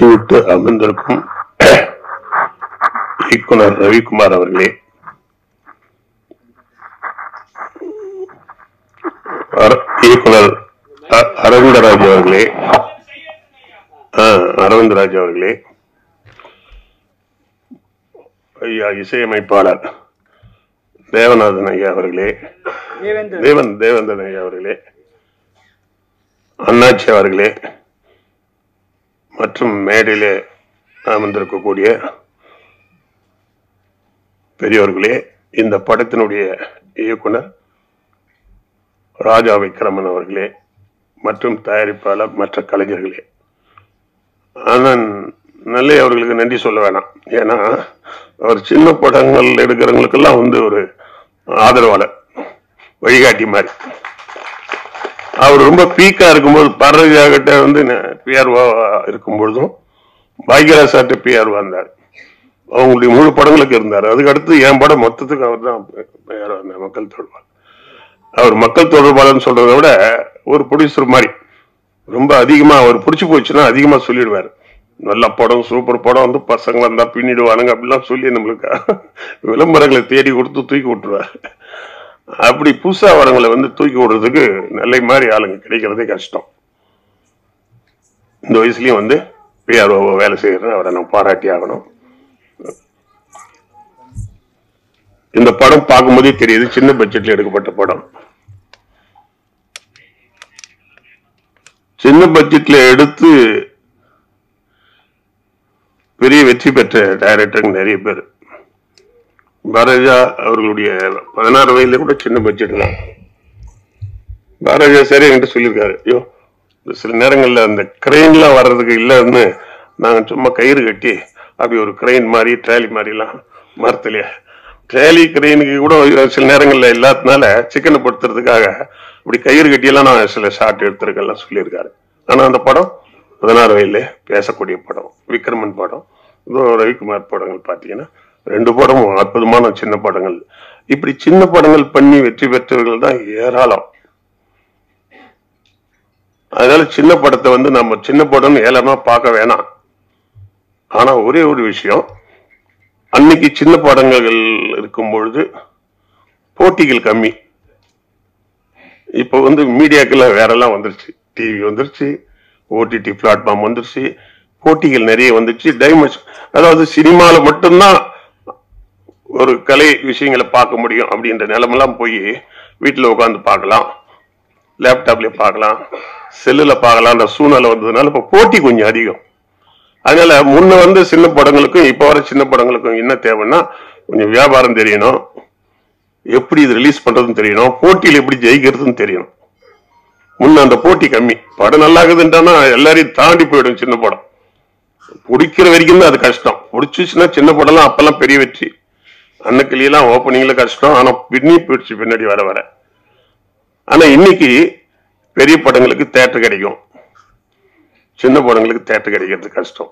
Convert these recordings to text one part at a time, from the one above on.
பத்தி விட்டு அமர்ந்திருக்கும் இயக்குனர் ரவிக்குமார் அவர்களே அர- இயக்குனர் அ- அரவிந்தராஜ் அவர்களே ஆ, அரவிந்தராஜ் அவர்களே ஐயா இசையமைப்பாளர் தேவநாதன் ஐயா அவர்களே தேவேந்திரன் தேவன் தேவேந்திரன் ஐயா அவர்களே அண்ணாச்சி அவர்களே மற்றும் மேடையிலே அமர்ந்திருக்கக்கூடிய பெரியவர்களே இந்த படத்தினுடைய இயக்குனர் ராஜா விக்ரமன் அவர்களே மற்றும் தயாரிப்பாளர் மற்ற கலைஞர்களே அண்ணன் நல்லை அவர்களுக்கு நன்றி சொல்ல வேணாம் ஏன்னா அவர் சின்ன படங்கள் எடுக்கிறவங்களுக்கெல்லாம் வந்து ஒரு ஆதரவாளர் வழிகாட்டி மாதிரி அவர் ரொம்ப பீக்கா இருக்கும்போது பரவாயிட்ட வந்து பிஆர்ஓ இருக்கும் பொழுதும் பாக்யராஜ் பிஆர்ஓ இருந்தார் அவங்களுடைய முழு படங்களுக்கு இருந்தார் அதுக்கு அடுத்து என் படம் மொத்தத்துக்கு அவர் தான் மக்கள் தொடர்பாளர் அவர் மக்கள் தொடர்பாளர்னு சொல்றதை விட ஒரு ப்ரொடியூசர் மாதிரி ரொம்ப அதிகமா அவர் பிடிச்சி போச்சுன்னா அதிகமா சொல்லிடுவார் நல்ல படம் சூப்பர் படம் வந்து பசங்க வந்தா பின்னிடுவானுங்க அப்படிலாம் சொல்லி நம்மளுக்கு விளம்பரங்களை தேடி கொடுத்து தூக்கி விட்டுருவார் அப்படி புதுசா வரவங்களை வந்து தூக்கி விடுறதுக்கு நல்ல மாதிரி ஆளுங்க கிடைக்கிறதே கஷ்டம் இந்த வயசுலயும் வந்து பிஆர்ஓ வேலை செய்யற அவரை நான் பாராட்டி ஆகணும் இந்த படம் பார்க்கும்போதே தெரியுது சின்ன பட்ஜெட்ல எடுக்கப்பட்ட படம் சின்ன பட்ஜெட்ல எடுத்து பெரிய வெற்றி பெற்ற டைரக்டர் நிறைய பேர் பாரதியா அவர்களுடைய பதினாறு வயதுல கூட சின்ன பட்ஜெட் தான் பாரதியா சரி என்கிட்ட சொல்லியிருக்காரு ஐயோ இந்த சில நேரங்கள்ல அந்த கிரெயின்லாம் வர்றதுக்கு இல்லைன்னு நாங்க சும்மா கயிறு கட்டி அப்படி ஒரு கிரெயின் மாதிரி ட்ராலி மாதிரிலாம் மரத்துலயே ட்ராலி கிரெயினுக்கு கூட சில நேரங்கள்ல இல்லாததுனால சிக்கனை படுத்துறதுக்காக இப்படி கயிறு கட்டியெல்லாம் நான் சில ஷார்ட் எடுத்திருக்கெல்லாம் சொல்லியிருக்காரு ஆனா அந்த படம் பதினாறு வயதுல பேசக்கூடிய படம் விக்ரமன் படம் இதோ ரவிக்குமார் படங்கள் பார்த்தீங்கன்னா ரெண்டு படமும் அற்புதமான சின்ன படங்கள் இப்படி சின்ன படங்கள் பண்ணி வெற்றி பெற்றவர்கள் தான் ஏராளம் அதனால சின்ன படத்தை வந்து நம்ம சின்ன படம் ஏலமா பார்க்க வேணாம் ஆனா ஒரே ஒரு விஷயம் அன்னைக்கு சின்ன படங்கள் இருக்கும் பொழுது போட்டிகள் கம்மி இப்போ வந்து மீடியாக்கெல்லாம் வேறெல்லாம் வந்துருச்சு டிவி வந்துருச்சு ஓடிடி பிளாட்ஃபார்ம் வந்துருச்சு போட்டிகள் நிறைய வந்துருச்சு டைமண்ட்ஸ் அதாவது சினிமால மட்டும்தான் ஒரு கலை விஷயங்களை பார்க்க முடியும் அப்படின்ற நிலைமெல்லாம் போய் வீட்டில் உட்காந்து பார்க்கலாம் லேப்டாப்லயே பார்க்கலாம் செல்லுல பார்க்கலாம்ன்ற சூழ்நிலை வந்ததுனால இப்போ போட்டி கொஞ்சம் அதிகம் அதனால முன்ன வந்து சின்ன படங்களுக்கும் இப்ப வர சின்ன படங்களுக்கும் என்ன தேவைன்னா கொஞ்சம் வியாபாரம் தெரியணும் எப்படி இது ரிலீஸ் பண்றதுன்னு தெரியணும் போட்டியில் எப்படி ஜெயிக்கிறதுன்னு தெரியணும் முன்ன அந்த போட்டி கம்மி படம் நல்லா இருக்குதுன்றானா எல்லாரையும் தாண்டி போயிடும் சின்ன படம் பிடிக்கிற வரைக்கும் தான் அது கஷ்டம் பிடிச்சிச்சுன்னா சின்ன படம்லாம் அப்பெல்லாம் பெரிய வெற்றி அன்னக்கிளியெல்லாம் ஓப்பனிங்ல கஷ்டம் ஆனா பின்னி போயிடுச்சு பின்னாடி வர வர ஆனா இன்னைக்கு பெரிய படங்களுக்கு தேட்டர் கிடைக்கும் சின்ன படங்களுக்கு தேட்டர் கிடைக்கிறது கஷ்டம்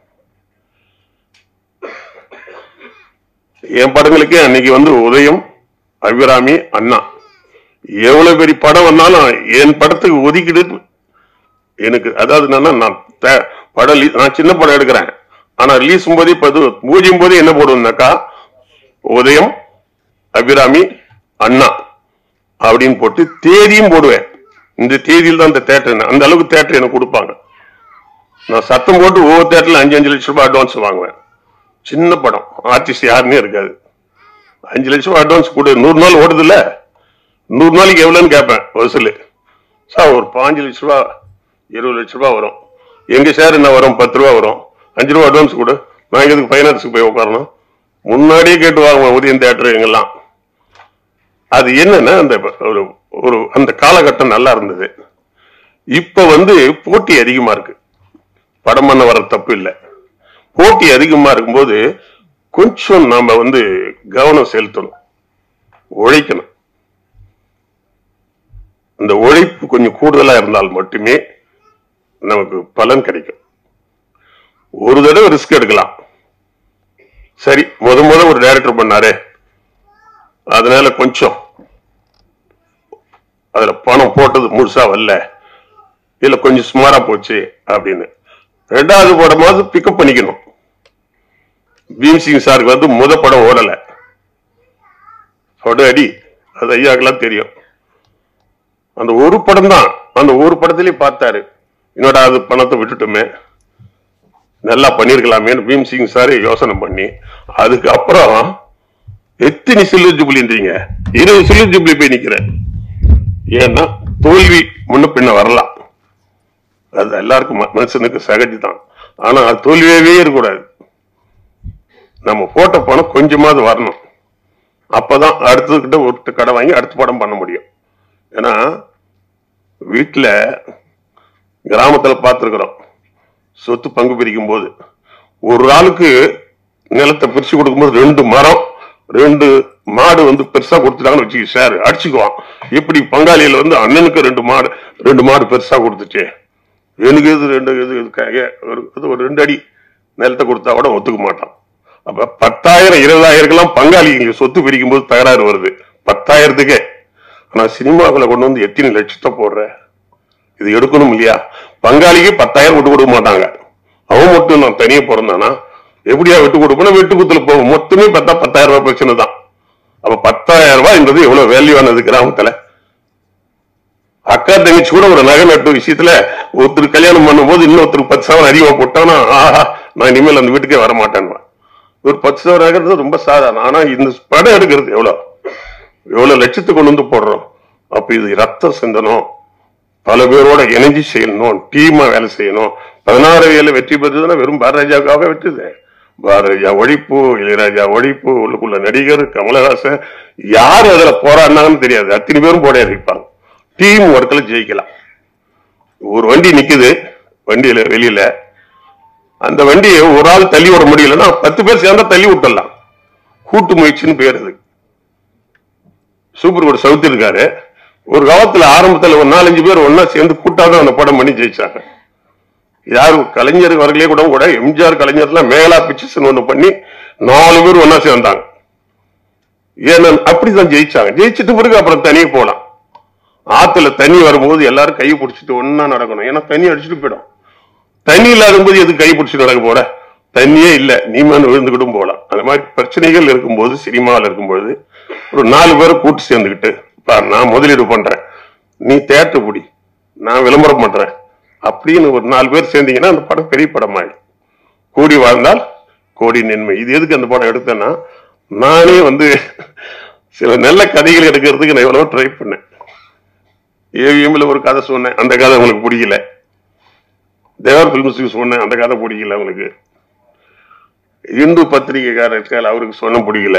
என் படங்களுக்கே அன்னைக்கு வந்து உதயம் அபிராமி அண்ணா எவ்வளவு பெரிய படம் வந்தாலும் என் படத்துக்கு ஒதுக்கிடு எனக்கு அதாவது என்னன்னா நான் தே- படம் release- நான் சின்ன படம் எடுக்கிறேன் ஆனா ரிலீஸ் போதே இப்ப இது பூஜ்யம் போதே என்ன போடுவேன்னாக்கா உதயம் அபிராமி அண்ணா அப்படின்னு போட்டு தேதியும் போடுவேன் இந்த தேதியில் தான் இந்த தேட்டர் அந்த அளவுக்கு தேட்டர் எனக்கு கொடுப்பாங்க நான் சத்தம் போட்டு ஒவ்வொரு தேட்டர்ல அஞ்சு அஞ்சு லட்சம் ரூபாய் அட்வான்ஸ் வாங்குவேன் சின்ன படம் ஆர்டிஸ்ட் யாருன்னே இருக்காது அஞ்சு லட்சம் ரூபாய் அட்வான்ஸ் கொடு நூறு நாள் ஓடுதுல்ல நூறு நாளைக்கு எவ்வளவுன்னு கேட்பேன் வசூல் சார் ஒரு பாஞ்சு லட்ச ரூபா இருபது லட்ச ரூபா வரும் எங்க ஷேர் என்ன வரும் பத்து ரூபா வரும் அஞ்சு ரூபா அட்வான்ஸ் கொடு நான் எதுக்கு ஃபைனான்ஸுக்கு போய் உட்காரணும் முன்னாடியே கேட்டு வாங்குவேன் உதயம் தேட்டர் எங்கெல்லாம் அது என்னன்னா அந்த ஒரு ஒரு அந்த காலகட்டம் நல்லா இருந்தது இப்ப வந்து போட்டி அதிகமா இருக்கு படம் பண்ண வர தப்பு இல்லை போட்டி அதிகமா இருக்கும்போது கொஞ்சம் நாம வந்து கவனம் செலுத்தணும் உழைக்கணும் அந்த உழைப்பு கொஞ்சம் கூடுதலா இருந்தால் மட்டுமே நமக்கு பலன் கிடைக்கும் ஒரு தடவை ரிஸ்க் எடுக்கலாம் சரி முத முத ஒரு டைரக்டர் பண்ணாரே அதனால கொஞ்சம் அதுல பணம் போட்டது முழுசா வரல இல்ல கொஞ்சம் சுமாரா போச்சு அப்படின்னு ரெண்டாவது படமாவது பிக்கப் பண்ணிக்கணும் பீம்சிங் சாருக்கு வந்து முத படம் ஓடல சொட அடி அது ஐயாக்கெல்லாம் தெரியும் அந்த ஒரு படம் தான் அந்த ஒரு படத்திலேயே பார்த்தாரு என்னடா அது பணத்தை விட்டுட்டுமே நல்லா பண்ணிருக்கலாமேன்னு பீம்சிங் சார் யோசனை பண்ணி அதுக்கப்புறம் எத்தனை சில்வர் ஜூப்ளின்றீங்க இருபது சில்வர் ஜூப்ளி போய் நிக்கிறேன் ஏன்னா தோல்வி முன்ன பின்ன வரலாம் அது எல்லாருக்கும் ம- மனுஷனுக்கு சகஜம் தான் ஆனா அது தோல்வியாவே இருக்கக்கூடாது நம்ம போட்ட பணம் கொஞ்சமாவது வரணும் அப்பதான் அடுத்ததுக்கிட்ட ஒரு கடை வாங்கி அடுத்த படம் பண்ண முடியும் ஏன்னா வீட்டுல கிராமத்துல பார்த்துருக்குறோம் சொத்து பங்கு பிரிக்கும் போது ஒரு ஆளுக்கு நிலத்தை பிரிச்சு கொடுக்கும்போது ரெண்டு மரம் ரெண்டு மாடு வந்து பெருசா கொடுத்துட்டாங்கன்னு வச்சுக்க சார் அடிச்சுக்குவான் இப்படி பங்காளியில வந்து அண்ணனுக்கு ரெண்டு மாடு ரெண்டு மாடு பெருசா கொடுத்துச்சு எனக்கு இது ரெண்டு இது இது க- ஏ, ஒரு இது ஒரு ரெண்டு அடி நிலத்தை கொடுத்தா கூட ஒத்துக்க மாட்டான் அப்ப பத்தாயிரம் இருபதாயிரக்கெல்லாம் பங்காளி இங்க சொத்து பிரிக்கும் போது தகராறு வருது பத்தாயிரத்துக்கே ஆனா சினிமாக்குள்ள கொண்டு வந்து எத்தனை லட்சத்தை போடுற இது எடுக்கணும் இல்லையா பங்காளிக்கு பத்தாயிரம் விட்டு கொடுக்க மாட்டாங்க அவன் மட்டும் நான் தனியா பிறந்தானா எப்படியா விட்டு கொடுப்பேன் வெட்டு குத்துல போகும் மொத்தமே பார்த்தா பத்தாயிரம் ரூபாய் பிரச்சனை தான் அப்ப பத்தாயிரம் ரூபாய் என்பது எவ்வளவு வேல்யூவானது கிராமத்துல அக்கா தங்கச்சி கூட ஒரு நகை நட்டு விஷயத்துல ஒருத்தர் கல்யாணம் பண்ணும்போது இன்னொருத்தருக்கு பத்து சவரம் அதிகமா போட்டானா ஆஹா நான் இனிமேல் அந்த வீட்டுக்கே வர மாட்டேன்னுவேன் ஒரு பத்து சவரம் நகைன்றது ரொம்ப சாதாரணம் ஆனா இந்த படம் எடுக்கிறது எவ்வளவு எவ்வளவு லட்சத்துக்கு கொண்டு வந்து போடுறோம் அப்ப இது ரத்தம் சிந்தனம் பல பேரோட இணைஞ்சு செய்யணும் டீமா வேலை செய்யணும் பதினாறு வேலை வெற்றி பெற்றதுன்னா வெறும் பாரதிராஜாவுக்காக வெற்றுது பாரதிராஜா ஒழிப்பு இளையராஜா ஒழிப்பு உள்ளுக்குள்ள நடிகர் கமலஹாசன் யார் அதுல போராடினாங்கன்னு தெரியாது அத்தனை பேரும் போட இருப்பாங்க டீம் ஒர்க்ல ஜெயிக்கலாம் ஒரு வண்டி நிக்குது வண்டியில வெளியில அந்த வண்டியை ஒரு ஆள் தள்ளி விட முடியலன்னா பத்து பேர் சேர்ந்தா தள்ளி விட்டுடலாம் கூட்டு முயற்சின்னு பேர் அது சூப்பர் கூட சவுத்து இருக்காரு ஒரு காலத்துல ஆரம்பத்துல ஒரு நாலஞ்சு பேர் ஒன்னா சேர்ந்து கூட்டாதான் அந்த படம் பண்ணி ஜெயிச்சாங்க யாரு கலைஞர் அவர்களே கூட கூட எம்ஜிஆர் கலைஞர்லாம் மேலா பிக்சர்ஸ் ஒண்ணு பண்ணி நாலு பேர் ஒன்னா சேர்ந்தாங்க ஏன்னா அப்படிதான் ஜெயிச்சாங்க ஜெயிச்சிட்டு பிறகு அப்புறம் தனியே போலாம் ஆத்துல தண்ணி வரும்போது எல்லாரும் கை பிடிச்சிட்டு ஒன்னா நடக்கணும் ஏன்னா தண்ணி அடிச்சுட்டு போயிடும் தண்ணி இல்லாத போது எதுக்கு கை பிடிச்சி நடக்க போற தண்ணியே இல்ல நீ மேல விழுந்துக்கிட்டும் போகலாம் அந்த மாதிரி பிரச்சனைகள் இருக்கும்போது சினிமாவில் இருக்கும்போது ஒரு நாலு பேரை கூட்டு சேர்ந்துக்கிட்டு பார் நான் முதலீடு பண்றேன் நீ தேட்டர் புடி நான் விளம்பரம் பண்றேன் அப்படின்னு ஒரு நாலு பேர் சேர்ந்தீங்கன்னா அந்த படம் பெரிய படம் ஆயிடும் கூடி வாழ்ந்தால் கோடி நன்மை இது எதுக்கு அந்த படம் எடுத்தேன்னா நானே வந்து சில நல்ல கதைகள் எடுக்கிறதுக்கு நான் எவ்வளவோ ட்ரை பண்ணேன் ஏவிஎம்ல ஒரு கதை சொன்னேன் அந்த கதை உங்களுக்கு பிடிக்கல தேவர் பிலிம்ஸுக்கு சொன்னேன் அந்த கதை பிடிக்கல அவங்களுக்கு இந்து பத்திரிகைக்காரர் இருக்கார் அவருக்கு சொன்ன பிடிக்கல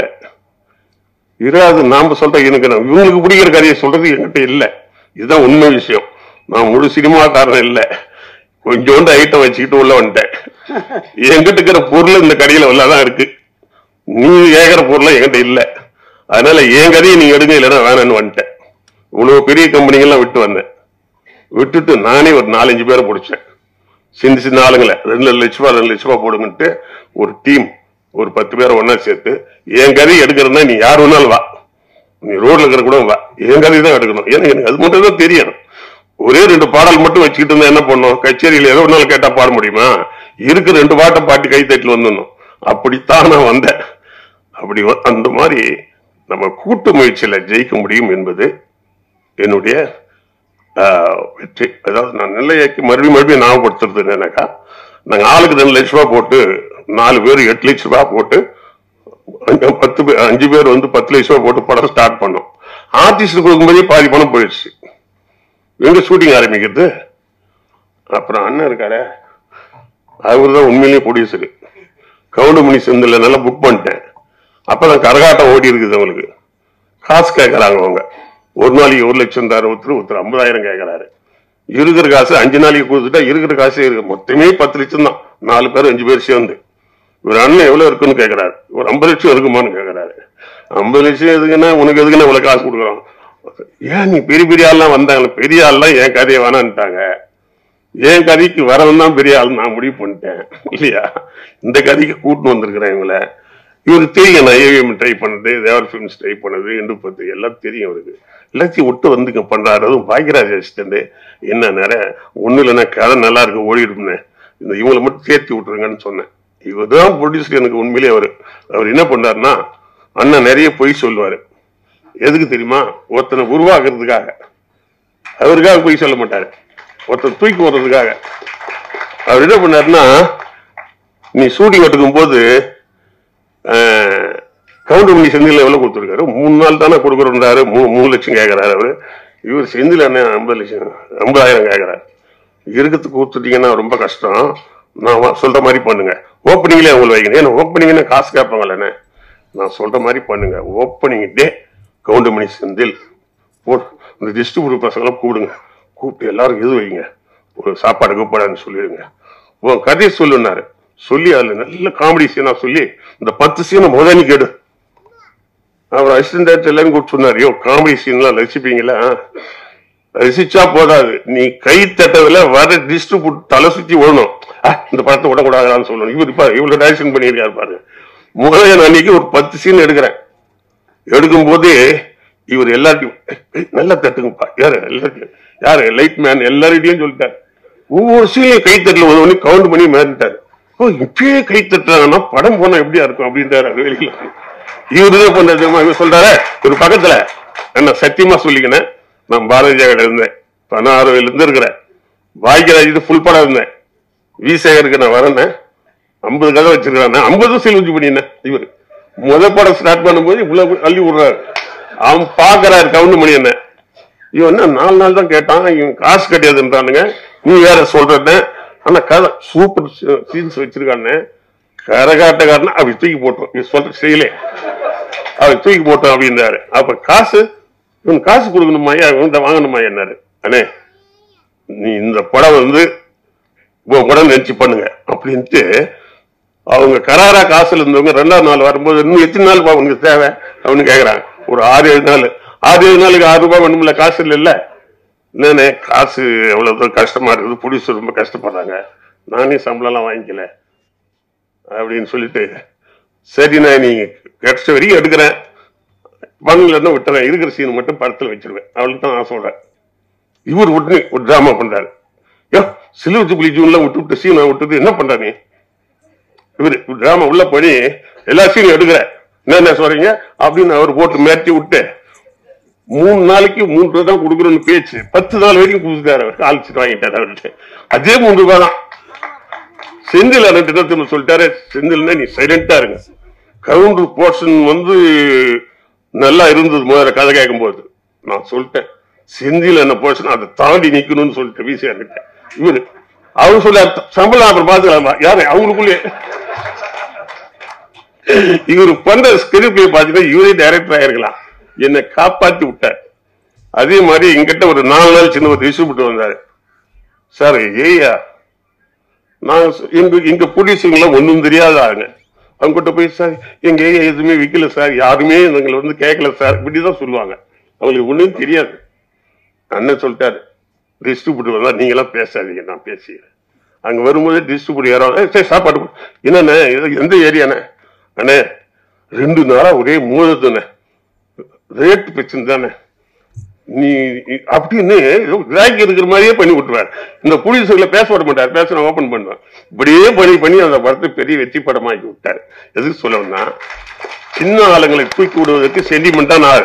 இராது நாம சொல்ற எனக்கு நான் இவங்களுக்கு பிடிக்கிற கதையை சொல்றது என்கிட்ட இல்ல இதுதான் உண்மை விஷயம் நான் முழு சினிமாக்காரன் இல்ல கொஞ்சோண்டு ஐட்டம் வச்சுக்கிட்டு உள்ள வந்துட்டேன் என்கிட்ட இருக்கிற பொருள் இந்த கடையில உள்ளதான் இருக்கு நீ கேட்கிற பொருள் என்கிட்ட இல்ல அதனால என் கதையை நீங்க எடுங்க இல்லைன்னா வேணான்னு வந்துட்டேன் இவ்வளவு பெரிய கம்பெனிங்கெல்லாம் விட்டு வந்தேன் விட்டுட்டு நானே ஒரு நாலஞ்சு பேரை பிடிச்சேன் சின்ன சின்ன ஆளுங்களை ரெண்டு ரெண்டு லட்ச ரூபா ரெண்டு லட்ச ரூபா போடுங்கன்ட்டு ஒரு டீம் ஒரு பத்து பேரை ஒண்ணா சேர்த்து என் கதையை எடுக்கிறதுனா நீ யார் வேணாலும் வா நீ ரோட்ல இருக்கிற கூட வா என் கதையை தான் எடுக்கணும் ஏன்னா எனக்கு அது மட்டும் தான் தெரியும் ஒரே ரெண்டு பாடல் மட்டும் வச்சுக்கிட்டு இருந்தா என்ன பண்ணும் கச்சேரியில எதோ ஒரு நாள் கேட்டா பாட முடியுமா இருக்கிற ரெண்டு பாட்டை பாட்டு கை தட்டில் வந்துடணும் அப்படித்தான் நான் வந்தேன் அப்படி வ- அந்த மாதிரி நம்ம கூட்டு முயற்சியில ஜெயிக்க முடியும் என்பது என்னுடைய ஆஹ், வெற்றி அதாவது நான் நெல்லையாக்கி மறுபடியும் மறுபடியும் ஞாபகப்படுத்துறது என்னன்னாக்கா நாங்க ஆளுக்கு ரெண்டு லட்ச ரூபாய் போட்டு நாலு பேர் எட்டு லட்ச ரூபாய் போட்டு அஞ்சு பத்து பேர் அஞ்சு பேர் வந்து பத்து லட்ச ரூபாய் போட்டு படம் ஸ்டார்ட் பண்ணோம் ஆர்டிஸ்ட் கொடுக்கும்போதே பாதி பணம் போயிடுச்சு எங்க ஷூட்டிங் ஆரம்பிக்கிறது அப்புறம் அண்ணன் இருக்காரு அவரு தான் உண்மையிலேயே ப்ரொடியூசர் கவுண்டமணி செந்தில் நல்லா புக் பண்ணிட்டேன் அப்பதான் கரகாட்டம் ஓடி இருக்குது அவங்களுக்கு காசு கேட்கறாங்க அவங்க ஒரு நாளைக்கு ஒரு லட்சம் தர ஒருத்தர் ஒருத்தர் ஐம்பதாயிரம் கேட்கறாரு இருக்கிற காசு அஞ்சு நாளைக்கு கொடுத்துட்டா இருக்கிற காசு இருக்கு மொத்தமே பத்து லட்சம் தான் நாலு பேர் அஞ்சு பேர் சேர்ந்து ஒரு அண்ணன் எவ்வளவு இருக்குன்னு கேட்கறாரு ஒரு ஐம்பது லட்சம் இருக்குமான்னு கேட்கறாரு ஐம்பது லட்சம் எதுக்குன்னா உனக்கு எதுக்குன்னா இவ்வளவு காசு கொடுக்குறோம் ஏன் நீ பெரிய பெரிய ஆள்லாம் வந்தாங்க பெரிய ஆள்லாம் என் கதையை வேணான்ட்டாங்க என் கதைக்கு வரவன் தான் பெரிய ஆள் நான் முடிவு பண்ணிட்டேன் இல்லையா இந்த கதைக்கு கூட்டின்னு வந்திருக்கிறேன் இவங்களை இவருக்கு தெரியும் நான் ஏவிஎம் ட்ரை பண்ணது தேவர் ஃபிலிம்ஸ் ட்ரை பண்ணது இண்டு பத்து எல்லாம் தெரியும் அவருக்கு எல்லாத்தையும் விட்டு வந்து இங்க பண்றாரு அதுவும் பாக்கியராஜ் அசிஸ்டன்ட் என்ன நிறைய ஒண்ணு இல்லைன்னா கதை நல்லா இருக்கு ஓடிடும்னு இந்த இவங்களை மட்டும் சேர்த்து விட்டுருங்கன்னு சொன்னேன் இவர் தான் ப்ரொடியூசர் எனக்கு உண்மையிலே அவர் அவர் என்ன பண்ணாருன்னா அண்ணன் நிறைய பொய் சொல்லுவாரு எதுக்கு தெரியுமா ஒருத்தனை உருவாக்குறதுக்காக அவருக்காக பொய் சொல்ல மாட்டாரு ஒருத்தன் தூக்கி போடுறதுக்காக அவர் என்ன பண்ணாருன்னா நீ ஷூட்டிங் எடுக்கும் போது கவுண்டர் பண்ணி செந்தில் எவ்வளவு கொடுத்துருக்காரு மூணு நாள் தானே கொடுக்குறோன்றாரு மூணு மூணு லட்சம் கேட்கறாரு அவரு இவர் செந்தில் அண்ணன் ஐம்பது லட்சம் ஐம்பதாயிரம் கேட்கறாரு இருக்கிறதுக்கு கொடுத்துட்டீங்கன்னா ரொம்ப கஷ்டம் நான் வ- சொல்ற மாதிரி பண்ணுங்க ஓப்பனிங்லேயே அவங்களை வைக்கணும் ஏன்னா ஓப்பனிங்னா காசு கேட்பாங்கல்லண்ணே நான் சொல்ற மாதிரி பண்ணுங்க ஓப்பனிங் டே கவுண்டமணி செந்தில் போ இந்த டிஸ்ட்ரிபியூட்டர் பசங்களை கூப்பிடுங்க கூப்பிட்டு எல்லாரும் இது வைங்க ஒரு சாப்பாடு கூப்பாடான்னு சொல்லிடுங்க உன் கதையை சொல்லுனாரு சொல்லி அதுல நல்ல காமெடி சீனா சொல்லி இந்த பத்து சீனை முதனி கேடு அவர் அசிஸ்டன்ட் டேரக்டர் எல்லாரும் கூப்பிட்டு சொன்னார் யோ காமெடி சீன்லாம் ரசிப்பீங்களா ரசிச்சா போதாது நீ கை தட்டதுல வர டிஸ்ட்ரிபியூட் தலை சுத்தி ஓடணும் ஆ, இந்த படத்தை விடக்கூடாதான்னு சொல்லணும் இவர் இப்ப இவ்வளவு டைரக்ஷன் பண்ணியிருக்காரு பாருங்க முதல்ல நான் அன்னைக்கு ஒரு பத்து சீன் எடுக்கிறேன் எடுக்கும் போது இவர் எல்லாத்தையும் "ஏய், ஏய், நல்லா தட்டுங்கப்பா யாரு எல்லாத்தையும் யாரு லைட் மேன் எல்லார்கிட்டையும் சொல்லிட்டாரு ஒவ்வொரு சீனையும் கை தட்டல உதவி கவுண்ட் பண்ணி மேறிட்டாரு ஓ இப்பயே கை தட்டுறாங்கன்னா படம் போனா எப்படியா இருக்கும் அப்படின்றாரு அது வெளியில இவரு என்ன பண்றது தெரியுமா? இவர் சொல்றாரு ஒரு பக்கத்துல என்ன சத்தியமா சொல்லிக்கினேன் நான் பாரதிய ஜனதா இருந்தேன் பதினாறு வயதுல இருந்து இருக்கிறேன் பாக்கியராஜ் ஃபுல் படம் இருந்தேன் வி சேகருக்கு நான் வரேன் ஐம்பது கதை வச்சிருக்கானே ஐம்பது செலவு பண்ணினேன் இவர் முத படம் ஸ்டார்ட் பண்ணும்போது இவ்வளவு அள்ளி விடுறாரு அவன் பாக்குறாரு கவுண்ட் மணி என்ன இவன் என்ன நாலு நாள் தான் கேட்டான் இவன் காசு கட்டியதுன்றானுங்க நீ வேற சொல்றேன் ஆனா கதை சூப்பர் சீன்ஸ் வச்சிருக்கானே கரகாட்டக்காரன அப்படி தூக்கி போட்டோம் இது சொல்ற செய்யலே அவர் தூக்கி போட்டோம் அப்படின்றாரு அப்ப காசு இவன் காசு கொடுக்கணுமாயா இவன்கிட்ட வாங்கணுமாயா என்னாரு அண்ணே நீ இந்த படம் வந்து உன் படம் நினைச்சு பண்ணுங்க அப்படின்ட்டு அவங்க கராரா காசுல இருந்தவங்க ரெண்டாவது நாள் வரும்போது இன்னும் எத்தனை நாள் பா உனக்கு தேவை அப்படின்னு கேக்குறாங்க ஒரு ஆறு ஏழு நாள் ஆறு ஏழு நாளுக்கு ஆறு ரூபாய் வேணும்ல காசு இல்லைல்ல என்னண்ணே காசு எவ்வளவு தூரம் கஷ்டமா இருக்குது ப்ரொடியூசர் ரொம்ப கஷ்டப்படுறாங்க நானே சம்பளம்லாம் வாங்கிக்கல அப்படின்னு சொல்லிட்டு சரி நான் நீங்க கிடைச்ச வரைக்கும் எடுக்கிறேன் பண்ணலன்னா விட்டுறேன் இருக்கிற சீன் மட்டும் படத்துல வச்சிருவேன் அவளுக்கு தான் நான் சொல்றேன் இவர் உடனே ஒரு டிராமா பண்றாரு யோ சிலுவத்து புலி ஜூன்ல விட்டு விட்டு சீனை விட்டுட்டு என்ன பண்ற நீ இவரு டிராமா உள்ள போய் எல்லா சீனும் எடுக்கிற என்ன என்ன சொல்றீங்க அப்படின்னு அவர் போட்டு மிரட்டி விட்டு மூணு நாளைக்கு மூன்று ரூபா தான் கொடுக்குறோன்னு பேச்சு பத்து நாள் வரைக்கும் கொடுத்துட்டாரு அவர் ஆலோசிட்டு வாங்கிட்டாரு அவர்கிட்ட அதே மூணு ரூபாய் தான் செந்தில் ரெண்டு இடத்துல சொல்லிட்டாரு செந்தில்னா நீ சைலண்டா இருங்க கவுண்டர் போர்ஷன் வந்து நல்லா இருந்தது முதல்ல கதை கேட்கும் போது நான் சொல்லிட்டேன் செந்தில் என்ன போர்ஷன் அதை தாண்டி நிக்கணும்னு சொல்லிட்டு வீசியா கிட்ட இவரு அவர் சொல்ல சம்பளம் அப்புறம் பாத்துக்கலாமா யாரு அவங்களுக்குள்ளே இவர் பண்ற ஸ்கிரிப்ட் பாத்தீங்கன்னா இவரே டைரக்டர் ஆயிருக்கலாம் என்னை காப்பாத்தி விட்டார் அதே மாதிரி எங்கிட்ட ஒரு நாலு நாள் சின்ன ஒரு டிஸ்ட்ரிபியூட்டர் வந்தாரு சார் ஏய்யா நான் சொ- எங்க எங்க ப்ரொடியூசர்லாம் ஒண்ணும் தெரியாத ஆளுங்க அவங்க கிட்ட போய் சார் எங்க ஏரியா எதுவுமே விக்கல சார் யாருமே எங்களை வந்து கேட்கல சார் இப்படிதான் சொல்லுவாங்க அவங்களுக்கு ஒண்ணும் தெரியாது அண்ணன் சொல்லிட்டாரு டிஸ்ட்ரிபியூட்டர் வந்தா நீங்க எல்லாம் பேசாதீங்க நான் பேசிக்கிறேன் அங்க வரும்போது டிஸ்ட்ரிபியூட்டர் யாரும் "ஏய், சரி சாப்பாடு கொடு." என்னண்ணே இது எந்த ஏரியாண்ணே அண்ணே ரெண்டு நாளா ஒரே மூலத்துண்ணே ரேட் பிரச்சனை தானே நீ நீ- அப்படின்னு ஏதோ கிராக்கி இருக்கிற மாதிரியே பண்ணி விட்டுருவார் இந்த புலிசுகளை பேச விட மாட்டார் பேச நான் ஓபன் பண்ணுவேன் இப்படியே பண்ணி பண்ணி அந்த படத்தை பெரிய வெற்றி படமாக்கி விட்டார் எதுக்கு சொல்லணும்னா சின்ன ஆளுங்களை தூக்கி விடுவதற்கு சென்டிமெண்டா நான்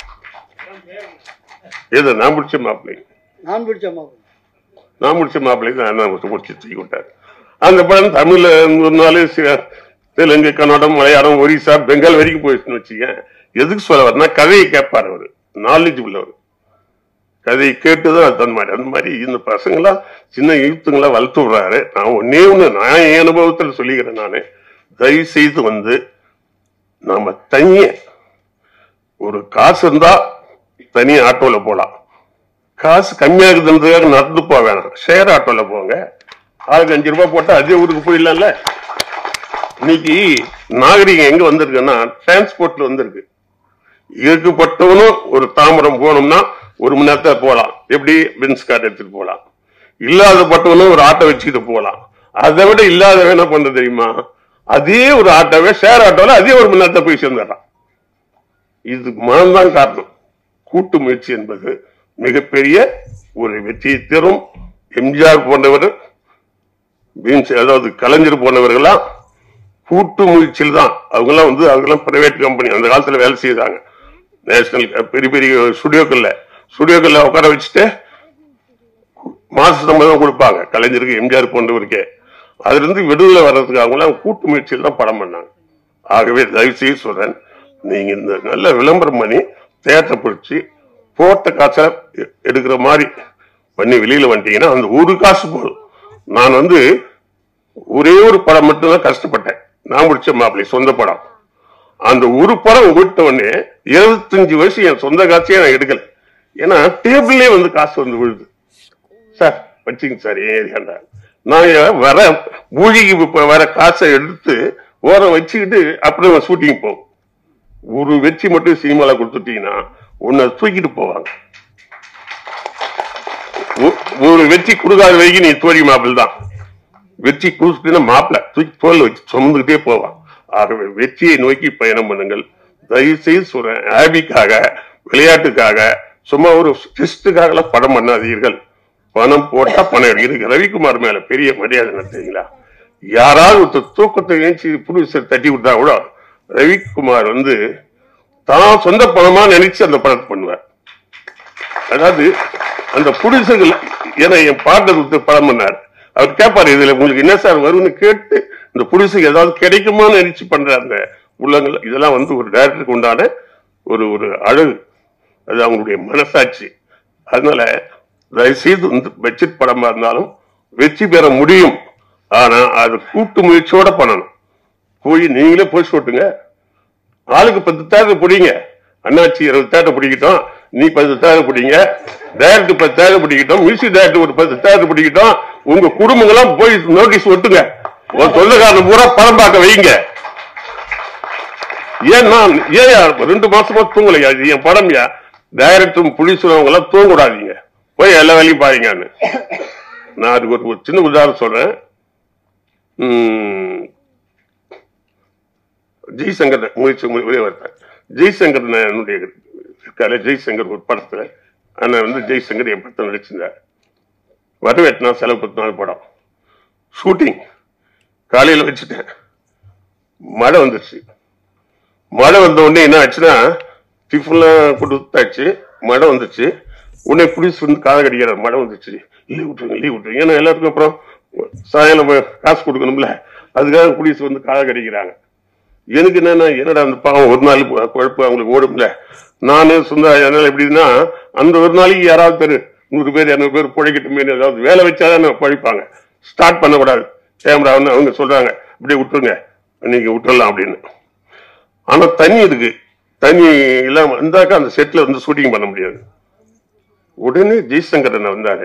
ஏதோ நான் பிடிச்ச மாப்பிள்ளை நான் பிடிச்ச மாவு நான் முடிச்ச மாப்பிள்ளை தான் நான் முடிச்சு தூக்கி விட்டார் அந்த படம் தமிழ்ல ஒரு நாள் சி- தெலுங்கு கன்னடம் மலையாளம் ஒரிசா பெங்கால் வரைக்கும் போயிடுச்சுன்னு வச்சுக்க எதுக்கு சொல்ல வரனா கதையை கேட்பார் அவரு நாலேஜ் உள்ளவர் கதையை கேட்டுதான் அது தன் மாதிரி அந்த மாதிரி இந்த பசங்களாம் சின்ன யூத்துங்களா வளர்த்து விடுறாரு நான் ஒன்னே ஒண்ணு நான் என் அனுபவத்தில் சொல்லிக்கிறேன் நானு தயவு செய்து வந்து நாம தனிய ஒரு காசு இருந்தா தனி ஆட்டோல போலாம் காசு கம்மியாகுதுன்றதுக்காக நடந்து போக வேணாம் ஷேர் ஆட்டோல போங்க ஆளுக்கு அஞ்சு ரூபாய் போட்டா அதே ஊருக்கு போயிடலாம்ல இன்னைக்கு நாகரிகம் எங்க வந்திருக்குன்னா டிரான்ஸ்போர்ட்ல வந்திருக்கு இருக்கப்பட்டவனும் ஒரு தாம்பரம் போகணும்னா ஒரு மணி நேரத்துல போகலாம் எப்படி பென்ஸ் கார் எடுத்துட்டு போகலாம் இல்லாதப்பட்டவனும் ஒரு ஆட்டோ வச்சுக்கிட்டு போகலாம் அதை விட இல்லாதவன் என்ன பண்றது தெரியுமா அதே ஒரு ஆட்டோவே ஷேர் ஆட்டோல அதே ஒரு மணி நேரத்தை போய் சேர்ந்துடுறான் இது மனம்தான் காரணம் கூட்டு முயற்சி என்பது மிகப்பெரிய ஒரு வெற்றியை தரும் எம்ஜிஆர் போன்றவர் பீன்ஸ் அதாவது கலைஞர் போனவர்கள்லாம் கூட்டு முயற்சியில் தான் அவங்கெல்லாம் வந்து அவங்கெல்லாம் பிரைவேட் கம்பெனி அந்த காலத்துல வேலை செய்தாங்க நேஷனல் பெரிய பெரிய ஸ்டுடியோக்கள்ல ஸ்டுடியோக்கள்ல உட்கார வச்சுட்டு மாச சம்பளம் கொடுப்பாங்க கலைஞருக்கு எம்ஜிஆர் போன்றவருக்கே அதுல இருந்து விடுதலை வர்றதுக்கு அவங்களாம் கூட்டு முயற்சியில் தான் படம் பண்ணாங்க ஆகவே தயவு செய்து சொல்றேன் நீங்க இந்த நல்ல விளம்பரம் பண்ணி தேட்டரை பிடிச்சி போட்ட காசை எ- எடுக்கிற மாதிரி பண்ணி வெளியில வந்துட்டீங்கன்னா அந்த ஒரு காசு போதும் நான் வந்து ஒரே ஒரு படம் மட்டும்தான் கஷ்டப்பட்டேன் நான் முடிச்ச மாப்பிள்ளை சொந்த படம் அந்த ஒரு படம் விட்ட உடனே இருபத்தஞ்சு வயசு என் சொந்த காசையே நான் எடுக்கல ஏன்னா டேபிள்லயே வந்து காசு வந்து விழுது சார் வச்சுங்க சார் ஏன் ஏரியாண்டா நான் ஏன் வர மூழ்கி இப்ப வர காசை எடுத்து ஓரம் வச்சுக்கிட்டு அப்படியே ஷூட்டிங் போகும் ஒரு வெற்றி மட்டும் சினிமால கொடுத்துட்டீங்கன்னா உன்னை தூக்கிட்டு போவாங்க ஒ- ஒரு வெற்றி கொடுக்காத வரைக்கும் நீ தோழி மாப்பிள் தான் வெற்றி கொடுத்துட்டீங்கன்னா மாப்பிள்ள தூக்கி தோல்ல வச்சு சுமந்துக்கிட்டே போவான் ஆகவே வெற்றியை நோக்கி பயணம் பண்ணுங்கள் தயவு செய்து சொல்றேன் ஹாபிக்காக விளையாட்டுக்காக சும்மா ஒரு டெஸ்டுக்காக படம் பண்ணாதீர்கள் பணம் போட்டா பணம் எடுக்கிறது ரவிக்குமார் மேல பெரிய மரியாதை என்ன தெரியுங்களா யாராவது ஒருத்தர் தூக்கத்தை ஏஞ்சி புடிசர் தட்டி விட்டா கூட ரவிக்குமார் வந்து தான் சொந்த பணமா நினைச்சு அந்த படத்தை பண்ணுவார் அதாவது அந்த புடிசர்கள் ஏன்னா என் பாட்டை கொடுத்து படம் பண்ணார் அவர் கேட்பாரு இதுல உங்களுக்கு என்ன சார் வரும்னு கேட்டு இந்த புடிசுக்கு ஏதாவது கிடைக்குமான்னு நினைச்சு பண்ற அந்த உள்ளங்கள் இதெல்லாம் வந்து ஒரு டேரக்டருக்கு உண்டான ஒரு ஒரு அழகு அது அவங்களுடைய மனசாட்சி அதனால தயவுசெய்து இந்த பட்ஜெட் படமா இருந்தாலும் வெற்றி பெற முடியும் ஆனா அது கூட்டு முயற்சியோட பண்ணணும் போய் நீங்களே போய் சொல்லுங்க ஆளுக்கு பத்து தேட்டர் பிடிங்க அண்ணாச்சி இருபது தேட்டர் பிடிக்கட்டும் நீ பத்து தேட்டர் பிடிங்க டேரக்டர் பத்து தேட்டர் பிடிக்கட்டும் மியூசிக் டேரக்டர் ஒரு பத்து தேட்டர் பிடிக்கட்டும் உங்க குடும்பங்களாம் போய் நோட்டீஸ் ஒட்டுங்க உன் சொந்தக்காரன் பூரா படம் பார்க்க வைங்க ஏன்னா ஏன் ரெண்டு மாசமா தூங்கலையா இது என் படம்யா டைரக்டரும் புலிசும் அவங்க எல்லாம் தூங்கக்கூடாதீங்க போய் எல்லா வேலையும் பாருங்கன்னு நான் அதுக்கு ஒரு ஒரு சின்ன உதாரணம் சொல்றேன் உம், ஜெய்சங்கர் முயற்சி ஒரே வார்த்தை ஜெய்சங்கர் நான் என்னுடைய இருக்காரு ஜெய்சங்கர் ஒரு படத்துல அண்ணன் வந்து ஜெய்சங்கர் என் படத்தை நடிச்சிருந்தார் வரவேற்றினா செலவு பத்து நாள் படம் ஷூட்டிங் காலையில வச்சுட்டேன் மழை வந்துருச்சு மழை வந்த உடனே என்ன ஆச்சுன்னா டிஃபன்லாம் கொடுத்தாச்சு மழை வந்துச்சு உடனே புடிச்சு வந்து காதை கடிக்கிறார் மழை வந்துச்சு லீவ் விட்டுருங்க லீவ் விட்டுருங்க ஏன்னா எல்லாத்துக்கும் அப்புறம் சாயங்காலம் போய் காசு கொடுக்கணும்ல அதுக்காக புடிச்சு வந்து காதை கடிக்கிறாங்க எனக்கு என்னன்னா என்னடா அந்த பாவம் ஒரு நாள் கு- குழப்பு அவங்களுக்கு ஓடும்ல நானு சுந்தர அதனால எப்படின்னா அந்த ஒரு நாளைக்கு யாராவது பேர் நூறு பேர் இரநூறு பேர் பிழைக்கட்டுமே ஏதாவது வேலை வச்சாதான் பழிப்பாங்க ஸ்டார்ட் பண்ணக்கூடாது கேமரா வந்து அவங்க சொல்றாங்க இப்படியே விட்டுருங்க நீங்க விட்டுறலாம் அப்படின்னு ஆனா தண்ணி இருக்கு தண்ணி இல்லாம இருந்தாக்கா அந்த செட்ல வந்து ஷூட்டிங் பண்ண முடியாது உடனே ஜெய்சங்கர் அண்ணா வந்தாரு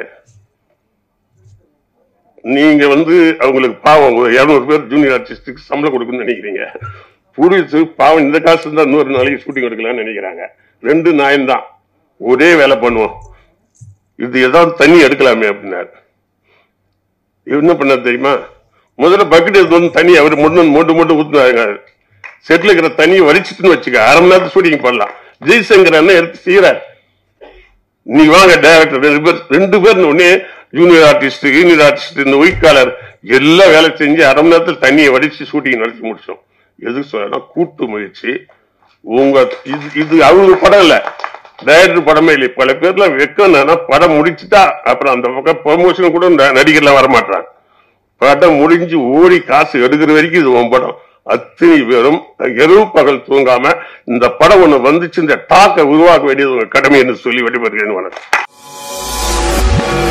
நீங்க வந்து அவங்களுக்கு பாவம் ஒரு இருநூறு பேர் ஜூனியர் ஆர்டிஸ்டுக்கு சம்பளம் கொடுக்கணும்னு நினைக்கிறீங்க புரிச்சு பாவம் இந்த காசு இருந்தா இன்னொரு நாளைக்கு ஷூட்டிங் எடுக்கலாம்னு நினைக்கிறாங்க ரெண்டு நாயம் தான் ஒரே வேலை பண்ணுவோம் இது ஏதாவது தண்ணி எடுக்கலாமே அப்படின்னாரு இவர் என்ன பண்ண தெரியுமா முதல்ல பக்கெட் எடுத்து வந்து தண்ணி அவர் முன்னு மொண்டு மொண்டு ஊத்துனாங்க செட்டில் இருக்கிற தண்ணியை வலிச்சிட்டுன்னு வச்சுக்க அரை மணி நேரத்துக்கு ஷூட்டிங் பண்ணலாம் ஜெய்சங்கர் அண்ணன் எடுத்து செய்யறாரு நீ வாங்க டைரக்டர் ரெண்டு பேர் ரெண்டு பேர் உடனே ஜூனியர் ஆர்டிஸ்ட் ஜூனியர் ஆர்டிஸ்ட் இந்த ஒயிக்காலர் எல்லாம் வேலை செஞ்சு அரை மணி நேரத்தில் தண்ணியை வடிச்சு ஷூட்டிங் நடத்தி முடிச்சோம் எதுக்கு சொல்லனா கூட்டு முயற்சி உங்க இது இது அவங்க படம் இல்ல டைரக்டர் படமே இல்லை பல பேர்ல வெக்கம்னா படம் முடிச்சுட்டா அப்புறம் அந்த பக்கம் ப்ரொமோஷன் கூட ந- நடிகர்லாம் வர மாட்டாங்க படம் முடிஞ்சு ஓடி காசு எடுக்கிற வரைக்கும் இது உன் படம் அத்தனை பேரும் இரவு பகல் தூங்காம இந்த படம் ஒண்ணு வந்துச்சு இந்த டாக்கை உருவாக்க வேண்டியது உங்க கடமை என்று சொல்லி விடைபெறுகிறேன் வணக்கம்